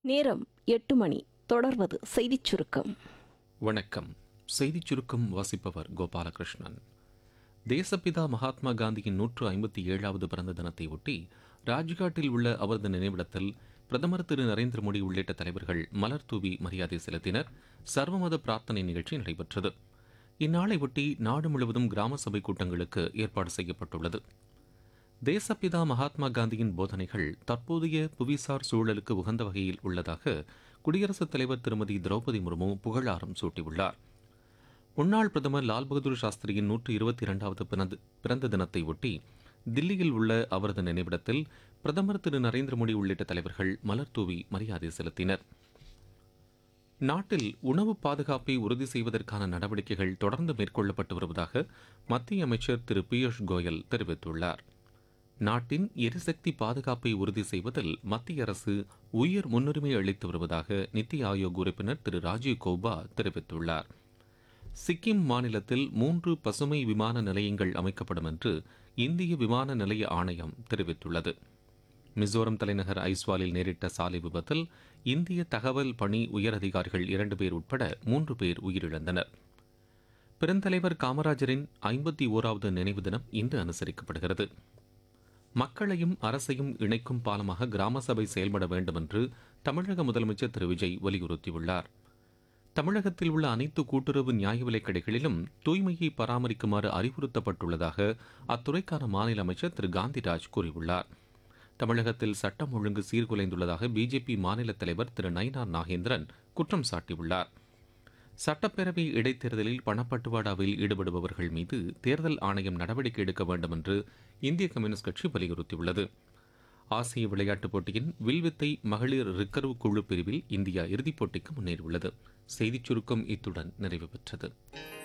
நேரம் எட்டு மணி தொடர்வது செய்திச் சுருக்கம் வணக்கம் செய்திச் சுருக்கம் வாசிப்பவர் கோபாலகிருஷ்ணன் தேசப்பிதா மகாத்மா காந்தியின் நூற்று ஐம்பத்தி ஏழாவது பிறந்த தினத்தை ஒட்டி ராஜ்காட்டில் உள்ள அவரது நினைவிடத்தில் பிரதமர் திரு நரேந்திர மோடி உள்ளிட்ட தலைவர்கள் மலர் தூவி மரியாதை செலுத்தினர் சர்வமத பிரார்த்தனை நிகழ்ச்சி நடைபெற்றது இந்நாளை ஒட்டி நாடு முழுவதும் கிராம சபை கூட்டங்களுக்கு ஏற்பாடு செய்யப்பட்டுள்ளது தேசப்பிதா மகாத்மா காந்தியின் போதனைகள் தற்போதைய புவிசார் சூழலுக்கு உகந்த வகையில் உள்ளதாக குடியரசுத் தலைவர் திருமதி திரௌபதி முர்மு புகழாரம் சூட்டியுள்ளார் முன்னாள் பிரதமர் லால் பகதூர் சாஸ்திரியின் நூற்று இருபத்தி இரண்டாவது பிறந்த- பிறந்த தினத்தை ஒட்டி தில்லியில் உள்ள அவரது நினைவிடத்தில் பிரதமர் திரு நரேந்திர மோடி உள்ளிட்ட தலைவர்கள் மலர் தூவி மரியாதை செலுத்தினர் நாட்டில் உணவு பாதுகாப்பை உறுதி செய்வதற்கான நடவடிக்கைகள் தொடர்ந்து மேற்கொள்ளப்பட்டு வருவதாக மத்திய அமைச்சர் திரு பியூஷ் கோயல் தெரிவித்துள்ளார் நாட்டின் எரிசக்தி பாதுகாப்பை உறுதி செய்வதில் மத்திய அரசு உயர் முன்னுரிமை அளித்து வருவதாக நித்தி ஆயோக் உறுப்பினர் திரு ராஜீவ் கௌபா தெரிவித்துள்ளார் சிக்கிம் மாநிலத்தில் மூன்று பசுமை விமான நிலையங்கள் அமைக்கப்படும் என்று இந்திய விமான நிலைய ஆணையம் தெரிவித்துள்ளது மிசோரம் தலைநகர் ஐஸ்வாலில் நேரிட்ட சாலை விபத்தில் இந்திய தகவல் பணி உயரதிகாரிகள் இரண்டு பேர் உட்பட மூன்று பேர் உயிரிழந்தனர் பெருந்தலைவர் காமராஜரின் ஐம்பத்தி ஓராவது நினைவு தினம் இன்று அனுசரிக்கப்படுகிறது மக்களையும் அரசையும் இணைக்கும் பாலமாக கிராம சபை செயல்பட வேண்டும் என்று தமிழக முதலமைச்சர் திரு விஜய் வலியுறுத்தியுள்ளார் தமிழகத்தில் உள்ள அனைத்து கூட்டுறவு நியாய விலைக் கடைகளிலும் தூய்மையை பராமரிக்குமாறு அறிவுறுத்தப்பட்டுள்ளதாக அத்துறைக்கான மாநில அமைச்சர் திரு காந்திராஜ் கூறியுள்ளார் தமிழகத்தில் சட்டம் ஒழுங்கு சீர்குலைந்துள்ளதாக பிஜேபி மாநில தலைவர் திரு நயினார் நாகேந்திரன் குற்றம் சாட்டியுள்ளார் சட்டப்பேரவை இடைத்தேர்தலில் பணப்பட்டுவாடாவில் ஈடுபடுபவர்கள் மீது தேர்தல் ஆணையம் நடவடிக்கை எடுக்க வேண்டும் என்று இந்திய கம்யூனிஸ்ட் கட்சி வலியுறுத்தியுள்ளது ஆசிய விளையாட்டுப் போட்டியின் வில்வித்தை மகளிர் ரிக்கர்வ் குழு பிரிவில் இந்தியா இறுதிப் போட்டிக்கு முன்னேறியுள்ளது செய்திச் சுருக்கம் இத்துடன் நிறைவு பெற்றது